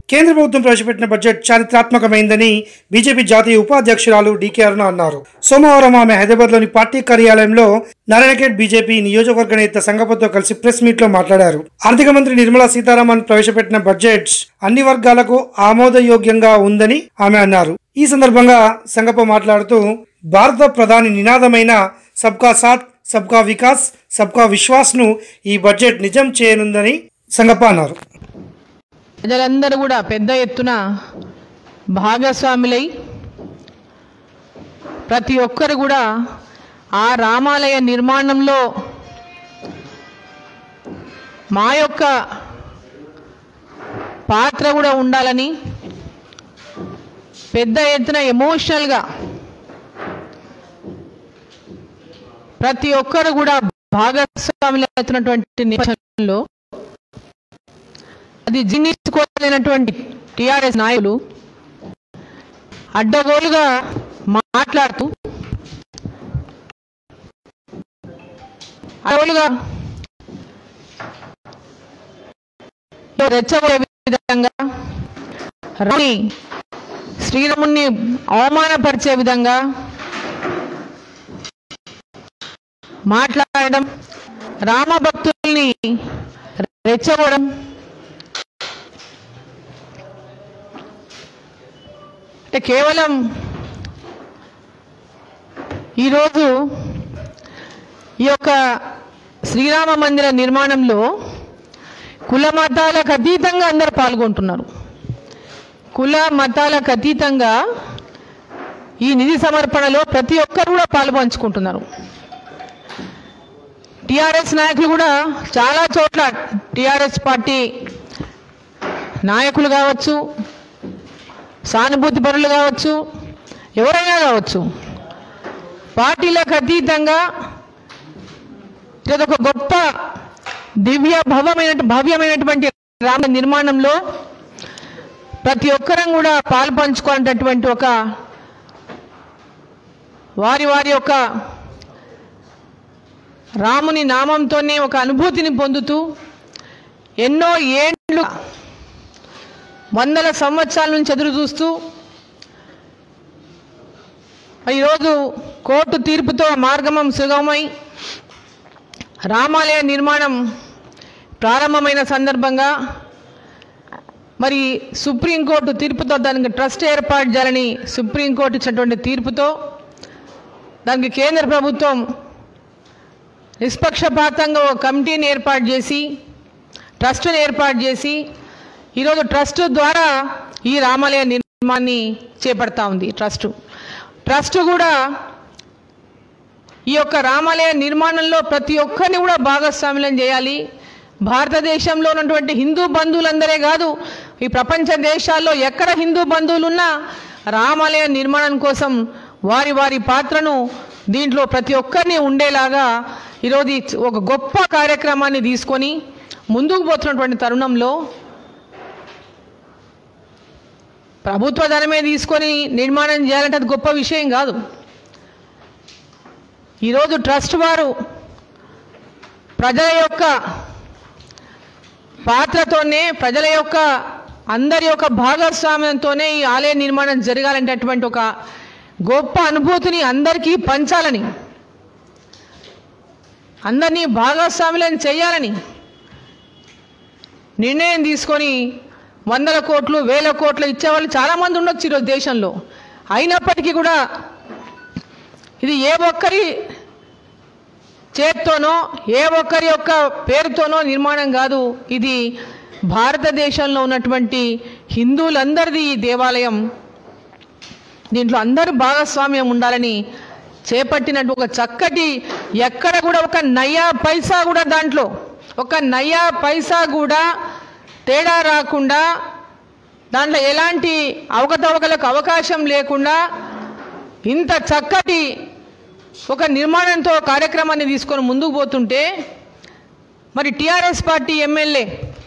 కేంద్ర ప్రభుత్వం ప్రవేశపెట్టిన బడ్జెట్ చారిత్రాత్మకమైందని బీజేపీ జాతీయ ఉపాధ్యక్షురాలు డీకే అరుణ అన్నారు సోమవారం ఆమె హైదరాబాద్లోని పార్టీ కార్యాలయంలో నారాయణఖేడ్ బీజేపీ నియోజకవర్గ నేత సంగపంతో కలిసి ప్రెస్ మీట్ లో మాట్లాడారు ఆర్థిక మంత్రి నిర్మలా సీతారామన్ ప్రవేశపెట్టిన బడ్జెట్ అన్ని వర్గాలకు ఆమోదయోగ్యంగా ఉందని ఆమె అన్నారు ఈ సందర్భంగా సంగప్ప మాట్లాడుతూ భారత ప్రధాని నినాదమైన సబ్కా సాత్ సబ్కా వికాస్ సబ్కా విశ్వాస్ ను ఈ బడ్జెట్ నిజం చేయనుందని సంగప్ప అన్నారు ప్రజలందరూ కూడా పెద్ద ఎత్తున భాగస్వాములై ప్రతి ఒక్కరు కూడా ఆ రామాలయ నిర్మాణంలో మా యొక్క పాత్ర కూడా ఉండాలని పెద్ద ఎత్తున ఎమోషనల్గా ప్రతి ఒక్కరు కూడా భాగస్వాములు అవుతున్నటువంటి నేపథ్యంలో అది జీర్ణించుకోలేనటువంటి టిఆర్ఎస్ నాయకులు అడ్డగోలుగా మాట్లాడుతూ అడ్డగోలుగా రెచ్చగొట్టే విధంగా రాని శ్రీరాముణ్ణి అవమానపరిచే విధంగా మాట్లాడడం రామభక్తుల్ని రెచ్చగొడడం అంటే కేవలం ఈరోజు ఈ యొక్క శ్రీరామ మందిర నిర్మాణంలో కుల మతాలకు అతీతంగా అందరు పాల్గొంటున్నారు కుల మతాలకు అతీతంగా ఈ నిధి సమర్పణలో ప్రతి ఒక్కరు కూడా పాల్పంచుకుంటున్నారు టిఆర్ఎస్ నాయకులు కూడా చాలా చోట్ల టిఆర్ఎస్ పార్టీ నాయకులు కావచ్చు సానుభూతి పరులు కావచ్చు ఎవరైనా కావచ్చు పార్టీలకు అతీతంగా ఇదొక గొప్ప దివ్య భవమైన భవ్యమైనటువంటి రామ నిర్మాణంలో ప్రతి ఒక్కరం కూడా పాల్పంచుకునేటటువంటి ఒక వారి వారి యొక్క రాముని నామంతోనే ఒక అనుభూతిని పొందుతూ ఎన్నో ఏండ్లు వందల సంవత్సరాల నుంచి ఎదురు చూస్తూ ఈరోజు కోర్టు తీర్పుతో మార్గమం సుగమై రామాలయ నిర్మాణం ప్రారంభమైన సందర్భంగా మరి సుప్రీంకోర్టు తీర్పుతో దానికి ట్రస్ట్ ఏర్పాటు చేయాలని సుప్రీంకోర్టు ఇచ్చినటువంటి తీర్పుతో దానికి కేంద్ర ప్రభుత్వం నిష్పక్షపాతంగా ఒక కమిటీని ఏర్పాటు చేసి ట్రస్ట్ని ఏర్పాటు చేసి ఈరోజు ట్రస్ట్ ద్వారా ఈ రామాలయ నిర్మాణాన్ని చేపడతా ఉంది ట్రస్ట్ ట్రస్ట్ కూడా ఈ యొక్క రామాలయ నిర్మాణంలో ప్రతి ఒక్కరిని కూడా భాగస్వామ్యం చేయాలి భారతదేశంలో ఉన్నటువంటి హిందూ బంధువులందరే కాదు ఈ ప్రపంచ దేశాల్లో ఎక్కడ హిందూ బంధువులున్నా రామాలయ నిర్మాణం కోసం వారి వారి పాత్రను దీంట్లో ప్రతి ఒక్కరిని ఉండేలాగా ఈరోజు ఈ ఒక గొప్ప కార్యక్రమాన్ని తీసుకొని ముందుకు పోతున్నటువంటి తరుణంలో ప్రభుత్వ ధనమే తీసుకొని నిర్మాణం చేయాలంటే అది గొప్ప విషయం కాదు ఈరోజు ట్రస్ట్ వారు ప్రజల యొక్క పాత్రతోనే ప్రజల యొక్క అందరి యొక్క భాగస్వామ్యంతోనే ఈ ఆలయ నిర్మాణం జరగాలనేటటువంటి ఒక గొప్ప అనుభూతిని అందరికీ పంచాలని అందరినీ భాగస్వాములను చేయాలని నిర్ణయం తీసుకొని వందల కోట్లు వేల కోట్లు ఇచ్చేవాళ్ళు చాలామంది ఉండొచ్చు ఈరోజు దేశంలో అయినప్పటికీ కూడా ఇది ఏ ఒక్కరి చేత్తోనో ఏ ఒక్కరి యొక్క పేరుతోనో నిర్మాణం కాదు ఇది భారతదేశంలో ఉన్నటువంటి హిందువులందరిది ఈ దేవాలయం దీంట్లో అందరూ భాగస్వామ్యం ఉండాలని చేపట్టినట్టు ఒక చక్కటి ఎక్కడ కూడా ఒక నయా పైసా కూడా దాంట్లో ఒక నయా పైసా కూడా తేడా రాకుండా దాంట్లో ఎలాంటి అవకతవకలకు అవకాశం లేకుండా ఇంత చక్కటి ఒక నిర్మాణంతో కార్యక్రమాన్ని తీసుకొని ముందుకు పోతుంటే మరి టిఆర్ఎస్ పార్టీ ఎమ్మెల్యే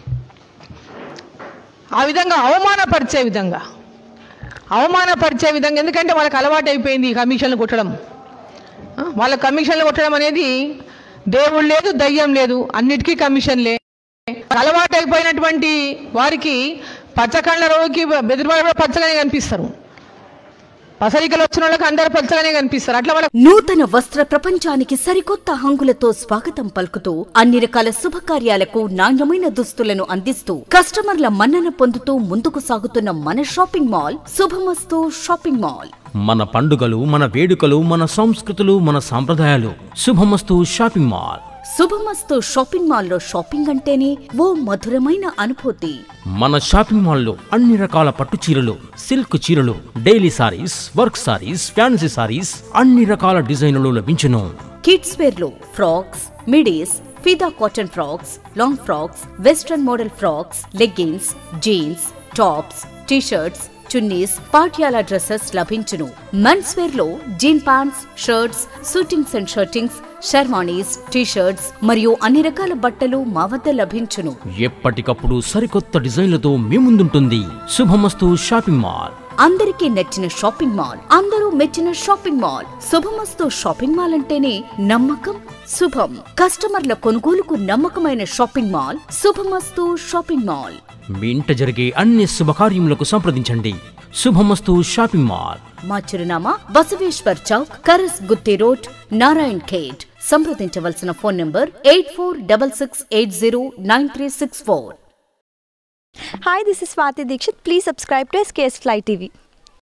ఆ విధంగా అవమానపరిచే విధంగా అవమానపరిచే విధంగా ఎందుకంటే వాళ్ళకి అలవాటు అయిపోయింది ఈ కమిషన్లు కొట్టడం ఆ, వాళ్ళ కమిషన్లు కొట్టడం అనేది దేవుడు లేదు దయ్యం లేదు అన్నిటికీ కమిషన్లే అలవాటు అయిపోయినటువంటి వారికి పచ్చకళ్ళ రోగికి బెదిరిపాడు కూడా పచ్చగానే కనిపిస్తారు పసరికలు వచ్చిన వాళ్ళకి అందరు పచ్చగానే కనిపిస్తారు అట్లా వాళ్ళ నూతన వస్త్ర ప్రపంచానికి సరికొత్త హంగులతో స్వాగతం పలుకుతూ అన్ని రకాల శుభకార్యాలకు నాణ్యమైన దుస్తులను అందిస్తూ కస్టమర్ల మన్నన పొందుతూ ముందుకు సాగుతున్న మన shopping mall Shubhamastu shopping mall మన పండుగలు మన వేడుకలు మన సంస్కృతులు మన సాంప్రదాయాలు Shubhamastu shopping mall Shubhamastu shopping మాల్లో షాపింగ్ అంటేనే ఓ మధురమైన అనుభూతి మన షాపింగ్ మాల్లో అన్ని రకాల పట్టు చీరలు సిల్క్ చీరలు daily saris work saris fancy saris అన్ని రకాల డిజైన్లు లభించును కిడ్స్ వేర్ లో ఫ్రాక్స్ మిడీస్ ఫిదా cotton frocks long frocks western model frocks leggings jeans tops T-shirts chunnis Patiala dresses లభించును మెన్స్ వేర్ లో jean pants shirts suitings and shirtings sherwanis T-shirts మరియు అన్ని రకాల బట్టలు మా వద్ద లభించును ఎప్పటికప్పుడు సరికొత్త డిజైన్లతో మీ ముందుంటుంది శుభమస్తు షాపింగ్ మాల్ అందరికీ నచ్చిన షాపింగ్ మాల్ అందరూ మెచ్చిన shopping mall Shubhamastu shopping mall అంటేనే నమ్మకం శుభం కస్టమర్ల కొనుగోలుకు నమ్మకమైన shopping mall Shubhamastu shopping mall మీ ఇంట జరిగే అన్ని శుభకార్యములకు సంప్రదించండి శుభమస్తు షాపింగ్ మాల్ మా చిరునామా Basaveshwar Chowk Karasgutti road Narayankhed సంప్రదించవలసిన phone number eight four double six eight zero nine three six four Hi, this is Swati Dikshit. Please subscribe to SKS Fly TV.